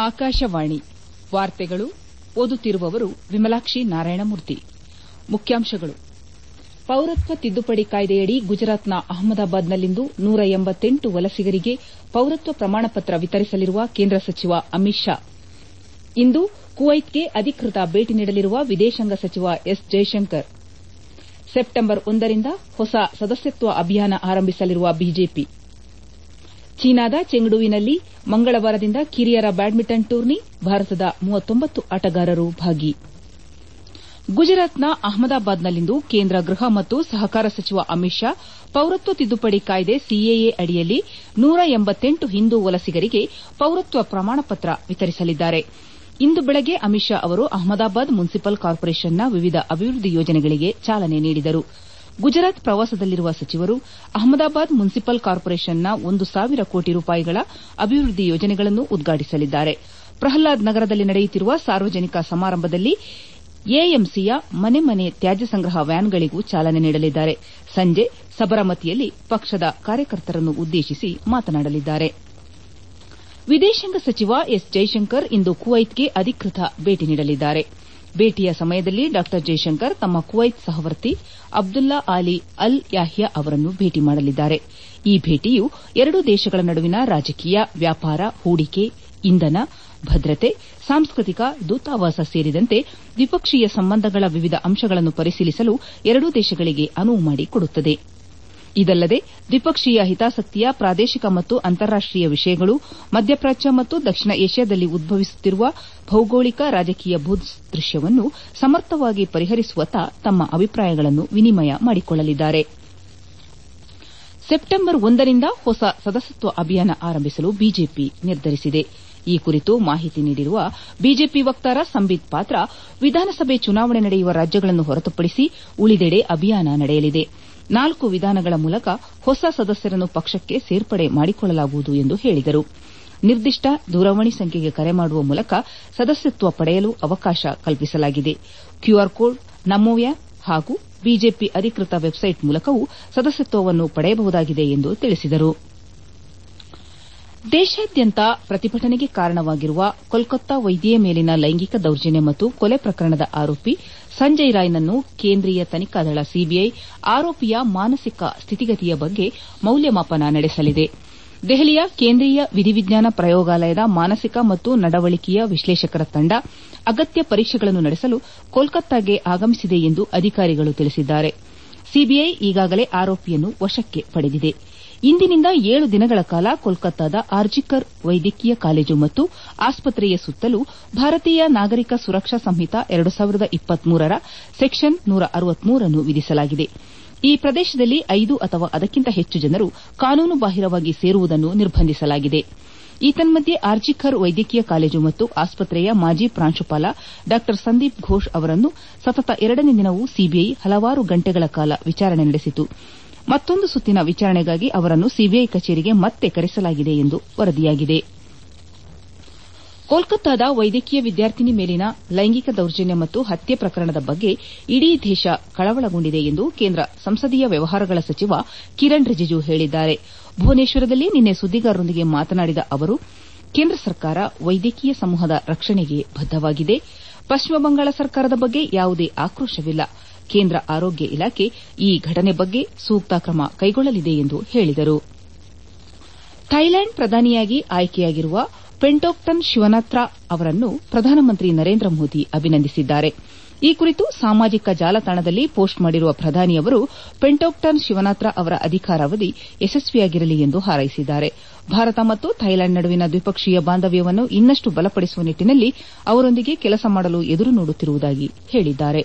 ಆಕಾಶವಾಣಿ ವಾರ್ತೆಗಳು ಓದುತ್ತಿರುವವರು ವಿಮಲಾಕ್ಷಿ ನಾರಾಯಣಮೂರ್ತಿ ಮುಖ್ಯಾಂಶಗಳು ಪೌರತ್ವ ತಿದ್ದುಪಡಿ ಕಾಯ್ದೆಯಡಿ ಗುಜರಾತ್ನ ಅಹಮದಾಬಾದ್ನಲ್ಲಿಂದು ನೂರ ಎಂಬತ್ತೆಂಟು ವಲಸಿಗರಿಗೆ ಪೌರತ್ವ ಪ್ರಮಾಣಪತ್ರ ವಿತರಿಸಲಿರುವ ಕೇಂದ್ರ ಸಚಿವ ಅಮಿತ್ ಶಾ ಇಂದು ಕುವೈತ್ಗೆ ಅಧಿಕೃತ ಭೇಟಿ ನೀಡಲಿರುವ ವಿದೇಶಾಂಗ ಸಚಿವ ಎಸ್ ಜೈಶಂಕರ್ ಸೆಪ್ಟೆಂಬರ್ ಒಂದರಿಂದ ಹೊಸ ಸದಸ್ಯತ್ವ ಅಭಿಯಾನ ಆರಂಭಿಸಲಿರುವ ಬಿಜೆಪಿ ಚೀನಾದ ಚೆಂಗ್ಡುವಿನಲ್ಲಿ ಮಂಗಳವಾರದಿಂದ ಕಿರಿಯರ ಬ್ಯಾಡ್ಮಿಂಟನ್ ಟೂರ್ನಿ ಭಾರತದ ಆಟಗಾರರು ಭಾಗಿ ಗುಜರಾತ್ನ ಅಹಮದಾಬಾದ್ನಲ್ಲಿಂದು ಕೇಂದ್ರ ಗೃಹ ಮತ್ತು ಸಹಕಾರ ಸಚಿವ ಅಮಿತ್ ಶಾ ಪೌರತ್ವ ತಿದ್ದುಪಡಿ ಕಾಯ್ದೆ ಸಿಎಎ ಅಡಿಯಲ್ಲಿ ನೂರ ಎಂಬತ್ತೆಂಟು ಹಿಂದೂ ವಲಸಿಗರಿಗೆ ಪೌರತ್ವ ಪ್ರಮಾಣಪತ್ರ ವಿತರಿಸಲಿದ್ದಾರೆ ಇಂದು ಬೆಳಗ್ಗೆ ಅಮಿತ್ ಶಾ ಅವರು ಅಹಮದಾಬಾದ್ ಮುನ್ಸಿಪಲ್ ಕಾರ್ಪೊರೇಷನ್ನ ವಿವಿಧ ಅಭಿವೃದ್ದಿ ಯೋಜನೆಗಳಿಗೆ ಚಾಲನೆ ನೀಡಿದರು ಗುಜರಾತ್ ಪ್ರವಾಸದಲ್ಲಿರುವ ಸಚಿವರು ಅಹಮದಾಬಾದ್ ಮುನ್ಸಿಪಲ್ ಕಾರ್ಪೊರೇಷನ್ನ ಒಂದು ಸಾವಿರ ಕೋಟಿ ರೂಪಾಯಿಗಳ ಅಭಿವೃದ್ದಿ ಯೋಜನೆಗಳನ್ನು ಉದ್ಘಾಟಿಸಲಿದ್ದಾರೆ ಪ್ರಹ್ಲಾದ್ ನಗರದಲ್ಲಿ ನಡೆಯುತ್ತಿರುವ ಸಾರ್ವಜನಿಕ ಸಮಾರಂಭದಲ್ಲಿ ಎಎಂಸಿಯ ಮನೆ ಮನೆ ತ್ಯಾಜ್ಯ ಸಂಗ್ರಹ ವ್ಯಾನ್ಗಳಿಗೂ ಚಾಲನೆ ನೀಡಲಿದ್ದಾರೆ ಸಂಜೆ ಸಬರಮತಿಯಲ್ಲಿ ಪಕ್ಷದ ಕಾರ್ಯಕರ್ತರನ್ನು ಉದ್ದೇಶಿಸಿ ಮಾತನಾಡಲಿದ್ದಾರೆ ವಿದೇಶಾಂಗ ಸಚಿವ ಎಸ್ ಜೈಶಂಕರ್ ಇಂದು ಕುವೈತ್ಗೆ ಅಧಿಕೃತ ಭೇಟಿ ನೀಡಲಿದ್ದಾರೆ ಭೇಟಿಯ ಸಮಯದಲ್ಲಿ ಡಾ ಜೈಶಂಕರ್ ತಮ್ಮ ಕುವೈತ್ ಸಹವರ್ತಿ ಅಬ್ದುಲ್ಲಾ ಅಲಿ ಅಲ್ ಯಾಹ್ಯ ಅವರನ್ನು ಭೇಟಿ ಮಾಡಲಿದ್ದಾರೆ ಈ ಭೇಟಿಯು ಎರಡೂ ದೇಶಗಳ ನಡುವಿನ ರಾಜಕೀಯ ವ್ಯಾಪಾರ ಹೂಡಿಕೆ ಇಂಧನ ಭದ್ರತೆ ಸಾಂಸ್ಕೃತಿಕ ದೂತಾವಾಸ ಸೇರಿದಂತೆ ದ್ವಿಪಕ್ಷೀಯ ಸಂಬಂಧಗಳ ವಿವಿಧ ಅಂಶಗಳನ್ನು ಪರಿಶೀಲಿಸಲು ಎರಡೂ ದೇಶಗಳಿಗೆ ಅನುವು ಮಾಡಿಕೊಡುತ್ತದೆ ಇದಲ್ಲದೆ ದ್ವಿಪಕ್ಷೀಯ ಹಿತಾಸಕ್ತಿಯ ಪ್ರಾದೇಶಿಕ ಮತ್ತು ಅಂತಾರಾಷ್ಟೀಯ ವಿಷಯಗಳು ಮಧ್ಯಪ್ರಾಚ್ಯ ಮತ್ತು ದಕ್ಷಿಣ ಏಷ್ಯಾದಲ್ಲಿ ಉದ್ಭವಿಸುತ್ತಿರುವ ಭೌಗೋಳಿಕ ರಾಜಕೀಯ ಭೂದೃಶ್ಯವನ್ನು ಸಮರ್ಥವಾಗಿ ಪರಿಹರಿಸುವತ್ತ ತಮ್ಮ ಅಭಿಪ್ರಾಯಗಳನ್ನು ವಿನಿಮಯ ಮಾಡಿಕೊಳ್ಳಲಿದ್ದಾರೆ ಸೆಪ್ಟೆಂಬರ್ ಒಂದರಿಂದ ಹೊಸ ಸದಸ್ಯತ್ವ ಅಭಿಯಾನ ಆರಂಭಿಸಲು ಬಿಜೆಪಿ ನಿರ್ಧರಿಸಿದೆ ಈ ಕುರಿತು ಮಾಹಿತಿ ನೀಡಿರುವ ಬಿಜೆಪಿ ವಕ್ತಾರ ಸಂಬಿತ್ ಪಾತ್ರ ವಿಧಾನಸಭೆ ಚುನಾವಣೆ ನಡೆಯುವ ರಾಜ್ಯಗಳನ್ನು ಹೊರತುಪಡಿಸಿ ಉಳಿದೆಡೆ ಅಭಿಯಾನ ನಡೆಯಲಿದೆ ನಾಲ್ಕು ವಿಧಾನಗಳ ಮೂಲಕ ಹೊಸ ಸದಸ್ಯರನ್ನು ಪಕ್ಷಕ್ಕೆ ಸೇರ್ಪಡೆ ಮಾಡಿಕೊಳ್ಳಲಾಗುವುದು ಎಂದು ಹೇಳಿದರು ನಿರ್ದಿಷ್ಟ ದೂರವಾಣಿ ಸಂಖ್ಯೆಗೆ ಕರೆ ಮಾಡುವ ಮೂಲಕ ಸದಸ್ಯತ್ವ ಪಡೆಯಲು ಅವಕಾಶ ಕಲ್ಪಿಸಲಾಗಿದೆ ಕ್ಯೂಆರ್ ಕೋಡ್ ನಮೋ ಆಪ್ ಹಾಗೂ ಬಿಜೆಪಿ ಅಧಿಕೃತ ವೆಬ್ಸೈಟ್ ಮೂಲಕವೂ ಸದಸ್ಯತ್ವವನ್ನು ಪಡೆಯಬಹುದಾಗಿದೆ ಎಂದು ತಿಳಿಸಿದರು ದೇಶಾದ್ಯಂತ ಪ್ರತಿಭಟನೆಗೆ ಕಾರಣವಾಗಿರುವ ಕೋಲ್ಕತ್ತಾ ವೈದ್ಯೆಯ ಮೇಲಿನ ಲೈಂಗಿಕ ದೌರ್ಜನ್ಯ ಮತ್ತು ಕೊಲೆ ಪ್ರಕರಣದ ಆರೋಪಿ ಸಂಜಯ್ ರಾಯ್ನನ್ನು ಕೇಂದ್ರೀಯ ತನಿಖಾ ದಳ ಸಿಬಿಐ ಆರೋಪಿಯ ಮಾನಸಿಕ ಸ್ಥಿತಿಗತಿಯ ಬಗ್ಗೆ ಮೌಲ್ಯಮಾಪನ ನಡೆಸಲಿದೆ ದೆಹಲಿಯ ಕೇಂದ್ರೀಯ ವಿಧಿವಿಜ್ಞಾನ ಪ್ರಯೋಗಾಲಯದ ಮಾನಸಿಕ ಮತ್ತು ನಡವಳಿಕೆಯ ವಿಶ್ಲೇಷಕರ ತಂಡ ಅಗತ್ಯ ಪರೀಕ್ಷೆಗಳನ್ನು ನಡೆಸಲು ಕೋಲ್ಕತ್ತಾಗೆ ಆಗಮಿಸಿದೆ ಎಂದು ಅಧಿಕಾರಿಗಳು ತಿಳಿಸಿದ್ದಾರೆ ಸಿಬಿಐ ಈಗಾಗಲೇ ಆರೋಪಿಯನ್ನು ವಶಕ್ಕೆ ಪಡೆದಿದೆ ಇಂದಿನಿಂದ ಏಳು ದಿನಗಳ ಕಾಲ ಕೋಲ್ಕತ್ತಾದ ಆರ್ಜಿಕರ್ ವೈದ್ಯಕೀಯ ಕಾಲೇಜು ಮತ್ತು ಆಸ್ಪತ್ರೆಯ ಸುತ್ತಲೂ ಭಾರತೀಯ ನಾಗರಿಕ ಸುರಕ್ಷಾ ಸಂಹಿತ ಎರಡು ಸಾವಿರದ ಇಪ್ಪತ್ಮೂರರ ಸೆಕ್ಷನ್ ನೂರ ಅರವತ್ಮೂರನ್ನು ವಿಧಿಸಲಾಗಿದೆ ಈ ಪ್ರದೇಶದಲ್ಲಿ ಐದು ಅಥವಾ ಅದಕ್ಕಿಂತ ಹೆಚ್ಚು ಜನರು ಕಾನೂನು ಬಾಹಿರವಾಗಿ ಸೇರುವುದನ್ನು ನಿರ್ಬಂಧಿಸಲಾಗಿದೆ ಏತನ್ಮಧ್ಯೆ ಆರ್ಜಿಕರ್ ವೈದ್ಯಕೀಯ ಕಾಲೇಜು ಮತ್ತು ಆಸ್ಪತ್ರೆಯ ಮಾಜಿ ಪ್ರಾಂಶುಪಾಲ ಡಾ ಸಂದೀಪ್ ಘೋಷ್ ಅವರನ್ನು ಸತತ ಎರಡನೇ ದಿನವೂ ಸಿಬಿಐ ಹಲವಾರು ಗಂಟೆಗಳ ಕಾಲ ವಿಚಾರಣೆ ನಡೆಸಿತು ಮತ್ತೊಂದು ಸುತ್ತಿನ ವಿಚಾರಣೆಗಾಗಿ ಅವರನ್ನು ಸಿಬಿಐ ಕಚೇರಿಗೆ ಮತ್ತೆ ಕರೆಸಲಾಗಿದೆ ಎಂದು ವರದಿಯಾಗಿದೆ ಕೋಲ್ಕತ್ತಾದ ವೈದ್ಯಕೀಯ ವಿದ್ಯಾರ್ಥಿನಿ ಮೇಲಿನ ಲೈಂಗಿಕ ದೌರ್ಜನ್ಯ ಮತ್ತು ಹತ್ಯೆ ಪ್ರಕರಣದ ಬಗ್ಗೆ ಇಡೀ ದೇಶ ಕಳವಳಗೊಂಡಿದೆ ಎಂದು ಕೇಂದ್ರ ಸಂಸದೀಯ ವ್ಯವಹಾರಗಳ ಸಚಿವ ಕಿರಣ್ ರಿಜಿಜು ಹೇಳಿದ್ದಾರೆ ಭುವನೇಶ್ವರದಲ್ಲಿ ನಿನ್ನೆ ಸುದ್ದಿಗಾರರೊಂದಿಗೆ ಮಾತನಾಡಿದ ಅವರು ಕೇಂದ್ರ ಸರ್ಕಾರ ವೈದ್ಯಕೀಯ ಸಮೂಹದ ರಕ್ಷಣೆಗೆ ಬದ್ದವಾಗಿದೆ ಪಶ್ಚಿಮ ಬಂಗಾಳ ಸರ್ಕಾರದ ಬಗ್ಗೆ ಯಾವುದೇ ಆಕ್ರೋಶವಿಲ್ಲ ಕೇಂದ್ರ ಆರೋಗ್ಯ ಇಲಾಖೆ ಈ ಘಟನೆ ಬಗ್ಗೆ ಸೂಕ್ತ ಕ್ರಮ ಕೈಗೊಳ್ಳಲಿದೆ ಎಂದು ಹೇಳಿದರು ಥೈಲ್ಯಾಂಡ್ ಪ್ರಧಾನಿಯಾಗಿ ಆಯ್ಕೆಯಾಗಿರುವ ಪೆಂಟೋಕ್ಟನ್ ಶಿವನಾಥ್ರಾ ಅವರನ್ನು ಪ್ರಧಾನಮಂತ್ರಿ ನರೇಂದ್ರ ಮೋದಿ ಅಭಿನಂದಿಸಿದ್ದಾರೆ ಈ ಕುರಿತು ಸಾಮಾಜಿಕ ಜಾಲತಾಣದಲ್ಲಿ ಪೋಸ್ಟ್ ಮಾಡಿರುವ ಪ್ರಧಾನಿ ಅವರು ಪೆಂಟೋಕ್ಟನ್ ಶಿವನಾಥ್ರಾ ಅವರ ಅಧಿಕಾರಾವಧಿ ಯಶಸ್ವಿಯಾಗಿರಲಿ ಎಂದು ಹಾರೈಸಿದ್ದಾರೆ ಭಾರತ ಮತ್ತು ಥೈಲ್ಯಾಂಡ್ ನಡುವಿನ ದ್ವಿಪಕ್ಷೀಯ ಬಾಂಧವ್ಯವನ್ನು ಇನ್ನಷ್ಟು ಬಲಪಡಿಸುವ ನಿಟ್ಟಿನಲ್ಲಿ ಅವರೊಂದಿಗೆ ಕೆಲಸ ಮಾಡಲು ಎದುರು ನೋಡುತ್ತಿರುವುದಾಗಿ ಹೇಳಿದ್ದಾರೆ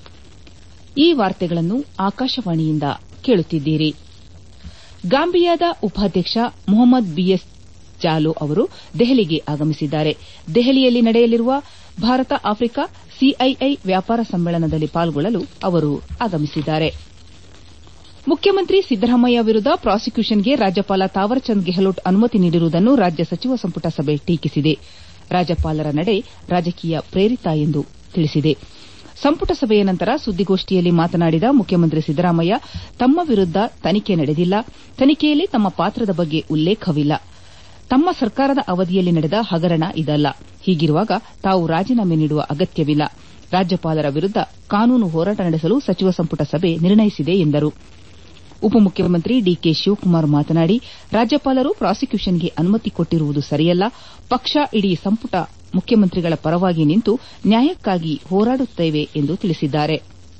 ಈ ವಾರ್ತೆಗಳನ್ನು ಆಕಾಶವಾಣಿಯಿಂದ ಕೇಳುತ್ತಿದ್ದೀರಿ ಗಾಂಬಿಯಾದ ಉಪಾಧ್ಯಕ್ಷ ಮೊಹಮ್ಮದ್ ಬಿಎಸ್ ಜಾಲೋ ಅವರು ದೆಹಲಿಗೆ ಆಗಮಿಸಿದ್ದಾರೆ ದೆಹಲಿಯಲ್ಲಿ ನಡೆಯಲಿರುವ ಭಾರತ ಆಫ್ರಿಕಾ ಸಿಐಐ ವ್ಯಾಪಾರ ಸಮ್ಮೇಳನದಲ್ಲಿ ಪಾಲ್ಗೊಳ್ಳಲು ಅವರು ಆಗಮಿಸಿದ್ದಾರೆ ಮುಖ್ಯಮಂತ್ರಿ ಸಿದ್ದರಾಮಯ್ಯ ವಿರುದ್ದ ಪ್ರಾಸಿಕ್ಯೂಷನ್ಗೆ ರಾಜ್ಯಪಾಲ ತಾವರ್ಚಂದ್ ಗೆಹ್ಲೋಟ್ ಅನುಮತಿ ನೀಡಿರುವುದನ್ನು ರಾಜ್ಯ ಸಚಿವ ಸಂಪುಟ ಸಭೆ ಟೀಕಿಸಿದೆ ರಾಜ್ಯಪಾಲರ ನಡೆ ರಾಜಕೀಯ ಪ್ರೇರಿತ ಎಂದು ತಿಳಿಸಿದೆ ಸಂಪುಟ ಸಭೆಯ ನಂತರ ಸುದ್ದಿಗೋಷ್ಠಿಯಲ್ಲಿ ಮಾತನಾಡಿದ ಮುಖ್ಯಮಂತ್ರಿ ಸಿದ್ದರಾಮಯ್ಯ ತಮ್ಮ ವಿರುದ್ದ ತನಿಖೆ ನಡೆದಿಲ್ಲ ತನಿಖೆಯಲ್ಲಿ ತಮ್ಮ ಪಾತ್ರದ ಬಗ್ಗೆ ಉಲ್ಲೇಖವಿಲ್ಲ ತಮ್ಮ ಸರ್ಕಾರದ ಅವಧಿಯಲ್ಲಿ ನಡೆದ ಹಗರಣ ಇದಲ್ಲ ಹೀಗಿರುವಾಗ ತಾವು ರಾಜೀನಾಮೆ ನೀಡುವ ಅಗತ್ಯವಿಲ್ಲ ರಾಜ್ಯಪಾಲರ ವಿರುದ್ದ ಕಾನೂನು ಹೋರಾಟ ನಡೆಸಲು ಸಚಿವ ಸಂಪುಟ ಸಭೆ ನಿರ್ಣಯಿಸಿದೆ ಎಂದರು ಉಪಮುಖ್ಯಮಂತ್ರಿ ಡಿಕೆ ಶಿವಕುಮಾರ್ ಮಾತನಾಡಿ ರಾಜ್ಯಪಾಲರು ಪ್ರಾಸಿಕ್ಯೂಷನ್ಗೆ ಅನುಮತಿ ಕೊಟ್ಟಿರುವುದು ಸರಿಯಲ್ಲ ಪಕ್ಷ ಇಡೀ ಸಂಪುಟ ಮುಖ್ಯಮಂತ್ರಿಗಳ ಪರವಾಗಿ ನಿಂತು ನ್ಯಾಯಕ್ಕಾಗಿ ಹೋರಾಡುತ್ತೇವೆ ಎಂದು ತಿಳಿಸಿದ್ದಾರೆ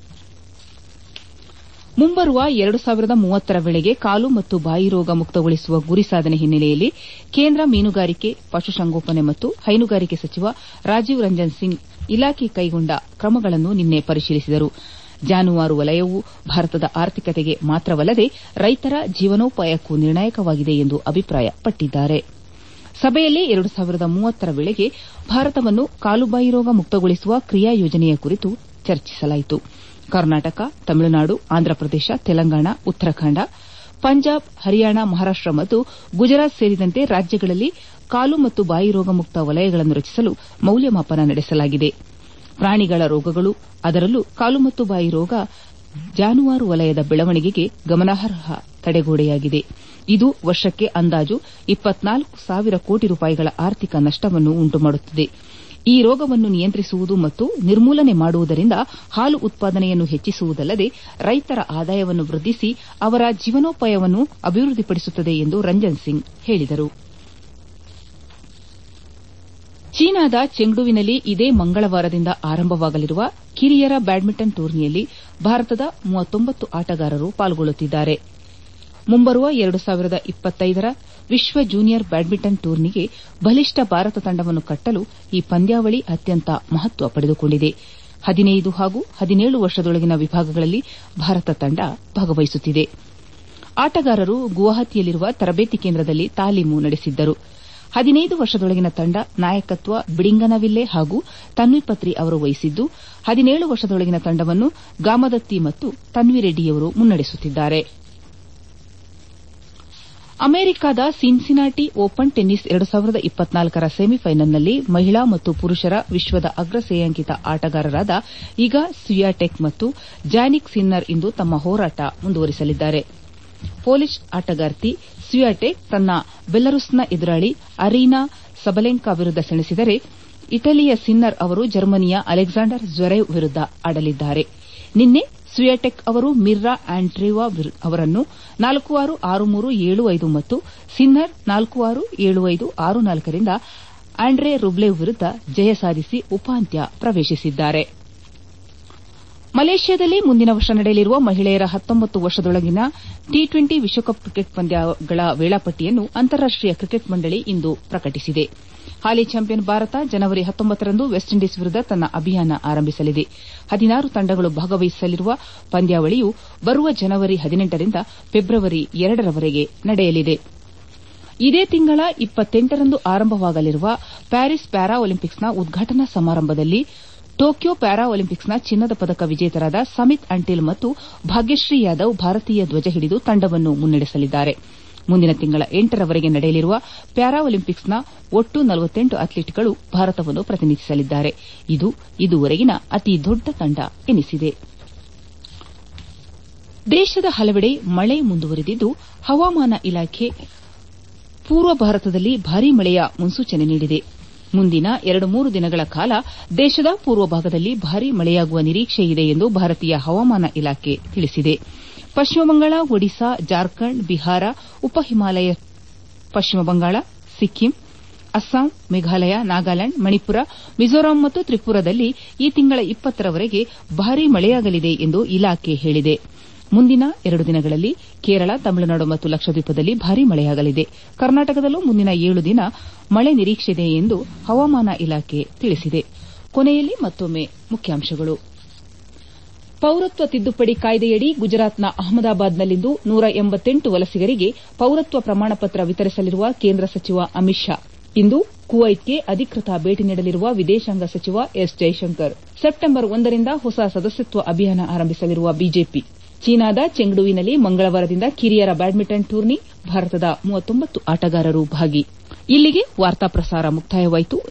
ಮುಂಬರುವ ಎರಡು ಸಾವಿರದ ಮೂವತ್ತರ ವೇಳೆಗೆ ಕಾಲು ಮತ್ತು ಬಾಯಿ ರೋಗ ಮುಕ್ತಗೊಳಿಸುವ ಗುರಿ ಸಾಧನೆ ಹಿನ್ನೆಲೆಯಲ್ಲಿ ಕೇಂದ್ರ ಮೀನುಗಾರಿಕೆ ಪಶುಸಂಗೋಪನೆ ಮತ್ತು ಹೈನುಗಾರಿಕೆ ಸಚಿವ ರಾಜೀವ್ ರಂಜನ್ ಸಿಂಗ್ ಇಲಾಖೆ ಕೈಗೊಂಡ ಕ್ರಮಗಳನ್ನು ನಿನ್ನೆ ಪರಿಶೀಲಿಸಿದರು ಜಾನುವಾರು ವಲಯವು ಭಾರತದ ಆರ್ಥಿಕತೆಗೆ ಮಾತ್ರವಲ್ಲದೆ ರೈತರ ಜೀವನೋಪಾಯಕ್ಕೂ ನಿರ್ಣಾಯಕವಾಗಿದೆ ಎಂದು ಅಭಿಪ್ರಾಯಪಟ್ಟಿದ್ದಾರೆ ಸಭೆಯಲ್ಲಿ ಎರಡು ಸಾವಿರದ ಮೂವತ್ತರ ವೇಳೆಗೆ ಭಾರತವನ್ನು ಕಾಲುಬಾಯಿ ರೋಗ ಮುಕ್ತಗೊಳಿಸುವ ಕ್ರಿಯಾ ಯೋಜನೆಯ ಕುರಿತು ಚರ್ಚಿಸಲಾಯಿತು ಕರ್ನಾಟಕ ತಮಿಳುನಾಡು ಆಂಧ್ರಪ್ರದೇಶ ತೆಲಂಗಾಣ ಉತ್ತರಾಖಂಡ ಪಂಜಾಬ್ ಹರಿಯಾಣ ಮಹಾರಾಷ್ಟ ಮತ್ತು ಗುಜರಾತ್ ಸೇರಿದಂತೆ ರಾಜ್ಯಗಳಲ್ಲಿ ಕಾಲು ಮತ್ತು ಬಾಯಿ ರೋಗ ಮುಕ್ತ ವಲಯಗಳನ್ನು ರಚಿಸಲು ಮೌಲ್ಯಮಾಪನ ನಡೆಸಲಾಗಿದೆ ಪ್ರಾಣಿಗಳ ರೋಗಗಳು ಅದರಲ್ಲೂ ಕಾಲು ಮತ್ತು ಬಾಯಿ ರೋಗ ಜಾನುವಾರು ವಲಯದ ಬೆಳವಣಿಗೆಗೆ ಗಮನಾರ್ಹ ತಡೆಗೋಡೆಯಾಗಿದೆ ಇದು ವರ್ಷಕ್ಕೆ ಅಂದಾಜು ಇಪ್ಪತ್ನಾಲ್ಕು ಸಾವಿರ ಕೋಟಿ ರೂಪಾಯಿಗಳ ಆರ್ಥಿಕ ನಷ್ಟವನ್ನು ಉಂಟುಮಾಡುತ್ತಿದೆ ಈ ರೋಗವನ್ನು ನಿಯಂತ್ರಿಸುವುದು ಮತ್ತು ನಿರ್ಮೂಲನೆ ಮಾಡುವುದರಿಂದ ಹಾಲು ಉತ್ಪಾದನೆಯನ್ನು ಹೆಚ್ಚಿಸುವುದಲ್ಲದೆ ರೈತರ ಆದಾಯವನ್ನು ವೃದ್ಧಿಸಿ ಅವರ ಜೀವನೋಪಾಯವನ್ನು ಅಭಿವೃದ್ಧಿಪಡಿಸುತ್ತದೆ ಎಂದು ರಂಜನ್ ಸಿಂಗ್ ಹೇಳಿದರು ಚೀನಾದ ಚೆಂಗ್ಡುವಿನಲ್ಲಿ ಇದೇ ಮಂಗಳವಾರದಿಂದ ಆರಂಭವಾಗಲಿರುವ ಕಿರಿಯರ ಬ್ಯಾಡ್ಮಿಂಟನ್ ಟೂರ್ನಿಯಲ್ಲಿ ಭಾರತದ ಆಟಗಾರರು ಪಾಲ್ಗೊಳ್ಳುತ್ತಿದ್ದಾರೆ ಮುಂಬರುವ ಎರಡು ಸಾವಿರದ ಇಪ್ಪತ್ತೈದರ ವಿಶ್ವ ಜೂನಿಯರ್ ಬ್ಯಾಡ್ಮಿಂಟನ್ ಟೂರ್ನಿಗೆ ಬಲಿಷ್ಠ ಭಾರತ ತಂಡವನ್ನು ಕಟ್ಟಲು ಈ ಪಂದ್ಯಾವಳಿ ಅತ್ಯಂತ ಮಹತ್ವ ಪಡೆದುಕೊಂಡಿದೆ ಹದಿನೈದು ಹಾಗೂ ಹದಿನೇಳು ವರ್ಷದೊಳಗಿನ ವಿಭಾಗಗಳಲ್ಲಿ ಭಾರತ ತಂಡ ಭಾಗವಹಿಸುತ್ತಿದೆ ಆಟಗಾರರು ಗುವಾಹತಿಯಲ್ಲಿರುವ ತರಬೇತಿ ಕೇಂದ್ರದಲ್ಲಿ ತಾಲೀಮು ನಡೆಸಿದ್ದರು ಹದಿನೈದು ವರ್ಷದೊಳಗಿನ ತಂಡ ನಾಯಕತ್ವ ಬಿಡಿಂಗನವಿಲ್ಲೆ ಹಾಗೂ ತನ್ವಿ ಪತ್ರಿ ಅವರು ವಹಿಸಿದ್ದು ಹದಿನೇಳು ವರ್ಷದೊಳಗಿನ ತಂಡವನ್ನು ಗಾಮದತ್ತಿ ಮತ್ತು ತನ್ವಿ ರೆಡ್ಡಿಯವರು ಮುನ್ನಡೆಸುತ್ತಿದ್ದಾರೆ ಅಮೆರಿಕದ ಸಿನ್ಸಿನಾಟಿ ಓಪನ್ ಟೆನ್ನಿಸ್ ಎರಡು ಸಾವಿರದ ಇಪ್ಪತ್ನಾಲ್ಕರ ಸೆಮಿಫೈನಲ್ನಲ್ಲಿ ಮಹಿಳಾ ಮತ್ತು ಪುರುಷರ ವಿಶ್ವದ ಅಗ್ರ ಶ್ರೇಯಾಂಕಿತ ಆಟಗಾರರಾದ ಇಗಾ ಸ್ವಿಯಾಟೆಕ್ ಮತ್ತು ಜಾನಿಕ್ ಸಿನ್ನರ್ ಇಂದು ತಮ್ಮ ಹೋರಾಟ ಮುಂದುವರಿಸಲಿದ್ದಾರೆ ಪೋಲಿಷ್ ಆಟಗಾರ್ತಿ ಸ್ವಿಯಾಟೆಕ್ ತನ್ನ ಬೆಲರುಸ್ನ ಎದುರಾಳಿ ಅರೀನಾ ಸಬಲೆಂಕಾ ವಿರುದ್ದ ಸೆಣಸಿದರೆ ಇಟಲಿಯ ಸಿನ್ನರ್ ಅವರು ಜರ್ಮನಿಯ ಅಲೆಕ್ಸಾಂಡರ್ ಜ್ವರೇವ್ ವಿರುದ್ದ ಆಡಲಿದ್ದಾರೆ ನಿನ್ನೆ ಸ್ವಿಯಾಟೆಕ್ ಅವರು ಮಿರ್ರಾ ಆಂಡ್ರೇವಾ ಅವರನ್ನು ನಾಲ್ಕು ಆರು ಆರು ಮೂರು ಏಳು ಐದು ಮತ್ತು ಸಿನ್ನರ್ ನಾಲ್ಕು ಆರು ಏಳು ಐದು ಆರು ನಾಲ್ಕರಿಂದ ಆಂಡ್ರೆ ರುಬ್ಲೆವ್ ವಿರುದ್ದ ಜಯ ಸಾಧಿಸಿ ಉಪಾಂತ್ಯ ಪ್ರವೇಶಿಸಿದ್ದಾರೆ ಮಲೇಷ್ಯಾದಲ್ಲಿ ಮುಂದಿನ ವರ್ಷ ನಡೆಯಲಿರುವ ಮಹಿಳೆಯರ ಹತ್ತೊಂಬತ್ತು ವರ್ಷದೊಳಗಿನ ಟಿ ಟ್ವೆಂಟಿ ವಿಶ್ವಕಪ್ ಕ್ರಿಕೆಟ್ ಪಂದ್ಯಗಳ ವೇಳಾಪಟ್ಟಿಯನ್ನು ಅಂತಾರಾಷ್ಟೀಯ ಕ್ರಿಕೆಟ್ ಮಂಡಳಿ ಇಂದು ಪ್ರಕಟಿಸಿದೆ ಹಾಲಿ ಚಾಂಪಿಯನ್ ಭಾರತ ಜನವರಿ ಹತ್ತೊಂಬತ್ತರಂದು ವೆಸ್ಟ್ ಇಂಡೀಸ್ ವಿರುದ್ದ ತನ್ನ ಅಭಿಯಾನ ಆರಂಭಿಸಲಿದೆ ಹದಿನಾರು ತಂಡಗಳು ಭಾಗವಹಿಸಲಿರುವ ಪಂದ್ಯಾವಳಿಯು ಬರುವ ಜನವರಿ ಹದಿನೆಂಟರಿಂದ ಫೆಬ್ರವರಿ ಎರಡರವರೆಗೆ ನಡೆಯಲಿದೆ ಇದೇ ತಿಂಗಳ ಇಪ್ಪತ್ತೆಂಟರಂದು ಆರಂಭವಾಗಲಿರುವ ಪ್ಯಾರಿಸ್ ಪ್ಯಾರಾ ಒಲಿಂಪಿಕ್ಸ್ನ ಉದ್ಘಾಟನಾ ಸಮಾರಂಭದಲ್ಲಿ ಟೋಕಿಯೋ ಪ್ಯಾರಾ ಒಲಿಂಪಿಕ್ಸ್ನ ಚಿನ್ನದ ಪದಕ ವಿಜೇತರಾದ ಸಮಿತ್ ಅಂಟಿಲ್ ಮತ್ತು ಭಾಗ್ಯಶ್ರೀ ಯಾದವ್ ಭಾರತೀಯ ಧ್ವಜ ಹಿಡಿದು ತಂಡವನ್ನು ಮುನ್ನಡೆಸಲಿದ್ದಾರೆ ಮುಂದಿನ ತಿಂಗಳ ಎಂಟರವರೆಗೆ ನಡೆಯಲಿರುವ ಪ್ಯಾರಾ ಒಲಿಂಪಿಕ್ಸ್ನ ಒಟ್ಟು ನಲವತ್ತೆಂಟು ಅಥ್ಲೀಟ್ಗಳು ಭಾರತವನ್ನು ಪ್ರತಿನಿಧಿಸಲಿದ್ದಾರೆ ಇದು ಇದುವರೆಗಿನ ಅತಿ ದೊಡ್ಡ ತಂಡ ಎನಿಸಿದೆ ದೇಶದ ಹಲವೆಡೆ ಮಳೆ ಮುಂದುವರೆದಿದ್ದು ಹವಾಮಾನ ಇಲಾಖೆ ಪೂರ್ವ ಭಾರತದಲ್ಲಿ ಭಾರೀ ಮಳೆಯ ಮುನ್ಸೂಚನೆ ನೀಡಿದೆ ಮುಂದಿನ ಎರಡು ಮೂರು ದಿನಗಳ ಕಾಲ ದೇಶದ ಪೂರ್ವ ಭಾಗದಲ್ಲಿ ಭಾರೀ ಮಳೆಯಾಗುವ ನಿರೀಕ್ಷೆಯಿದೆ ಎಂದು ಭಾರತೀಯ ಹವಾಮಾನ ಇಲಾಖೆ ತಿಳಿಸಿದೆ ಪಶ್ಚಿಮ ಬಂಗಾಳ ಒಡಿಶಾ ಜಾರ್ಖಂಡ್ ಬಿಹಾರ ಉಪ ಹಿಮಾಲಯ ಪಶ್ಚಿಮ ಬಂಗಾಳ ಸಿಕ್ಕಿಂ ಅಸ್ಸಾಂ ಮೇಘಾಲಯ ನಾಗಾಲ್ಯಾಂಡ್ ಮಣಿಪುರ ಮಿಜೋರಾಂ ಮತ್ತು ತ್ರಿಪುರಾದಲ್ಲಿ ಈ ತಿಂಗಳ ಇಪ್ಪತ್ತರವರೆಗೆ ಭಾರೀ ಮಳೆಯಾಗಲಿದೆ ಎಂದು ಇಲಾಖೆ ಹೇಳಿದೆ ಮುಂದಿನ ಎರಡು ದಿನಗಳಲ್ಲಿ ಕೇರಳ ತಮಿಳುನಾಡು ಮತ್ತು ಲಕ್ಷದ್ವೀಪದಲ್ಲಿ ಭಾರೀ ಮಳೆಯಾಗಲಿದೆ ಕರ್ನಾಟಕದಲ್ಲೂ ಮುಂದಿನ ಏಳು ದಿನ ಮಳೆ ನಿರೀಕ್ಷೆಯಿದೆ ಎಂದು ಹವಾಮಾನ ಇಲಾಖೆ ತಿಳಿಸಿದೆ ಕೊನೆಯಲ್ಲಿ ಮತ್ತೊಮ್ಮೆ ಮುಖ್ಯಾಂಶಗಳು ಪೌರತ್ವ ತಿದ್ದುಪಡಿ ಕಾಯ್ದೆಯಡಿ ಗುಜರಾತ್ನ ಅಹಮದಾಬಾದ್ನಲ್ಲಿಂದು ನೂರ ಎಂಬತ್ತೆಂಟು ವಲಸಿಗರಿಗೆ ಪೌರತ್ವ ಪ್ರಮಾಣಪತ್ರ ವಿತರಿಸಲಿರುವ ಕೇಂದ್ರ ಸಚಿವ ಅಮಿತ್ ಶಾ ಇಂದು ಕುವೈತ್ಗೆ ಅಧಿಕೃತ ಭೇಟಿ ನೀಡಲಿರುವ ವಿದೇಶಾಂಗ ಸಚಿವ ಎಸ್ ಜೈಶಂಕರ್ ಸೆಪ್ಟೆಂಬರ್ ಒಂದರಿಂದ ಹೊಸ ಸದಸ್ಯತ್ವ ಅಭಿಯಾನ ಆರಂಭಿಸಲಿರುವ ಬಿಜೆಪಿ ಚೀನಾದ ಚೆಂಗ್ಡುವಿನಲ್ಲಿ ಮಂಗಳವಾರದಿಂದ ಕಿರಿಯರ ಬ್ಯಾಡ್ಮಿಂಟನ್ ಟೂರ್ನಿ ಭಾರತದ ಆಟಗಾರರು ಭಾಗಿ ಇಲ್ಲಿಗೆ ವಾರ್ತಾ ಪ್ರಸಾರ ಮುಕ್ತಾಯವಾಯಿತು